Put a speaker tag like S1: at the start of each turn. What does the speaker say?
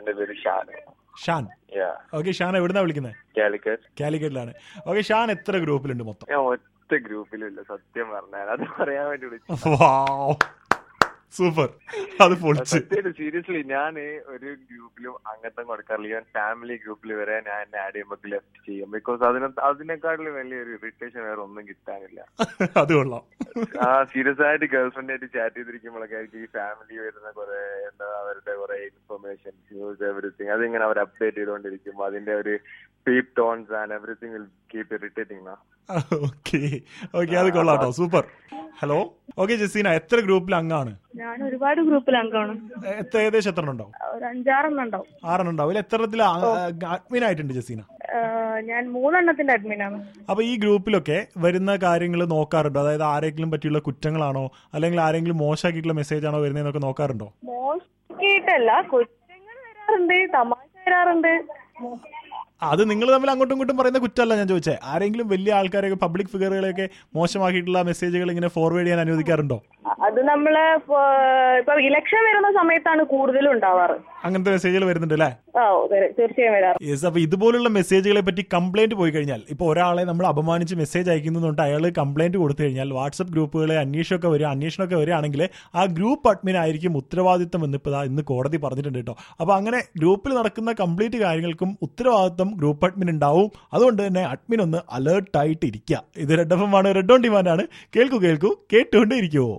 S1: എന്റെ പേര് Shan
S2: Shan
S1: yeah
S2: okay Shan എവിടുന്നാ വിളിക്കുന്നത്
S1: കാലിക്കറ്റ്
S2: കാലിക്കറ്റിലാണ് ഓക്കെ ഷാൻ എത്ര ഗ്രൂപ്പിലുണ്ട് മൊത്തം
S1: ഞാൻ ഒറ്റ ഗ്രൂപ്പിലില്ല സത്യം പറഞ്ഞാൽ അത് പറയാൻ വേണ്ടി വിളിച്ചു
S2: വാവ് സൂപ്പർ അത് പൊളിച്ച്
S1: സത്യമായിട്ട് സീരിയസ്ലി ഞാൻ ഒരു ഗ്രൂപ്പിലും അംഗത്വം കൊടുക്കാറില്ല ഞാൻ ഫാമിലി ഗ്രൂപ്പിൽ വരെ ഞാൻ എന്നെ ആഡ് ചെയ്യുമ്പോൾ ലെഫ്റ്റ് ചെയ്യും ബിക്കോസ് അതിന് അതിനെക്കാട്ടിലും വലിയൊരു ഇറിറ്റേഷൻ വേറെ ഒന്നും കിട്ടാനില്ല
S2: അത് കൊള്ളാം
S1: ആ സീരിയസ് ആയിട്ട് ഗേൾഫ്രണ്ട് ആയിട്ട് ചാറ്റ് ചെയ്തിരിക്കുമ്പോഴൊക്കെ ആയിരിക്കും ഈ ഫാമിലി വരുന്ന കുറെ എന്താ അവരുടെ കുറെ ഇൻഫർമേഷൻ ന്യൂസ് എവറിത്തിങ് അതിങ്ങനെ അവർ അപ്ഡേറ്റ് ചെയ്തുകൊണ്ടിരിക്കും അതിന്റെ ഒരു beep tones and everything will keep irritating നാ
S2: ഓക്കെ ഓക്കെ അത് കൊള്ളാം കേട്ടോ സൂപ്പർ ഹലോ ഓക്കെ ജസീന എത്ര ഗ്രൂപ്പിൽ അംഗമാണ്
S3: ഞാൻ ഒരുപാട് ഗ്രൂപ്പിൽ അംഗമാണ്
S2: എത്ര ഏകദേശം എത്ര ഉണ്ടാവും
S3: ഒരു അഞ്ചാറെണ്ണം ഉണ്ടാവും
S2: ആറെണ്ണം ഉണ്ടാവും അതിൽ എത്രത്തിൽ അഡ്മിൻ ആയിട്ടുണ്ട് ജസീന
S3: ആഹ് ഞാൻ മൂന്നെണ്ണത്തിന്റെ അഡ്മിനാണ്
S2: അപ്പൊ ഈ ഗ്രൂപ്പിലൊക്കെ വരുന്ന കാര്യങ്ങൾ നോക്കാറുണ്ടോ അതായത് ആരെങ്കിലും പറ്റിയുള്ള കുറ്റങ്ങളാണോ അല്ലെങ്കിൽ ആരെങ്കിലും മോശമാക്കിയിട്ടുള്ള മെസ്സേജ് ആണോ വരുന്നതെന്നൊക്കെ നോക്കാറുണ്ടോ
S3: മോശമായിട്ടല്ല കുറ്റങ്ങൾ വരാറുണ്ട് തമാശ വരാറുണ്ട് മോ-
S2: അത് നിങ്ങൾ തമ്മിൽ അങ്ങോട്ടും ഇങ്ങോട്ടും പറയുന്ന കുറ്റമല്ല ഞാൻ ചോദിച്ചേ ആരെങ്കിലും വലിയ ആൾക്കാരെയൊക്കെ പബ്ലിക് ഫിഗറുകളെയൊക്കെ മോശമാക്കിയിട്ടുള്ള മെസ്സേജുകൾ ഇങ്ങനെ ഫോർവേഡ് ചെയ്യാൻ അനുവദിക്കാറുണ്ടോ
S3: അത് നമ്മള് ഫ- ഇപ്പൊ ഇലക്ഷൻ വരുന്ന സമയത്താണ് കൂടുതലും ഉണ്ടാവാറ്
S2: അങ്ങനത്തെ മെസ്സേജുകൾ വരുന്നുണ്ട് അല്ലേ
S3: ആ അതെ, തീർച്ചയായും വരാറ്
S2: യെസ് അപ്പൊ ഇതുപോലുള്ള മെസ്സേജുകളെ പറ്റി കംപ്ലൈന്റ് പോയി കഴിഞ്ഞാൽ ഇപ്പൊ ഒരാളെ നമ്മൾ അപമാനിച്ച് മെസ്സേജ് അയക്കുന്നുണ്ട് അയാൾ കംപ്ലൈന്റ് കൊടുത്തു കഴിഞ്ഞാൽ വാട്സപ്പ് ഗ്രൂപ്പുകളെ അന്വേഷണമൊക്കെ വരിക അന്വേഷണമൊക്കെ വരികയാണെങ്കിൽ ആ ഗ്രൂപ്പ് അഡ്മിൻ ആയിരിക്കും ഉത്തരവാദിത്തം എന്ന് ഇപ്പോൾ ഇന്ന് കോടതി പറഞ്ഞിട്ടുണ്ട് കേട്ടോ അപ്പൊ അങ്ങനെ ഗ്രൂപ്പിൽ നടക്കുന്ന കംപ്ലീറ്റ് കാര്യങ്ങൾക്കും ഉത്തരവാദിത്തം ഗ്രൂപ്പ് അഡ്മിൻ ഉണ്ടാവും അതുകൊണ്ട് തന്നെ അഡ്മിൻ ഒന്ന് അലേർട്ടായിട്ട് ഇരിക്കുക ഇത് റെഡ് എഫ് എം ആണ് റെഡ് ഓൺ ഡിമാൻഡ് ആണ് കേൾക്കൂ കേൾക്കൂ കേട്ടുകൊണ്ടേ ഇരിക്കുവോ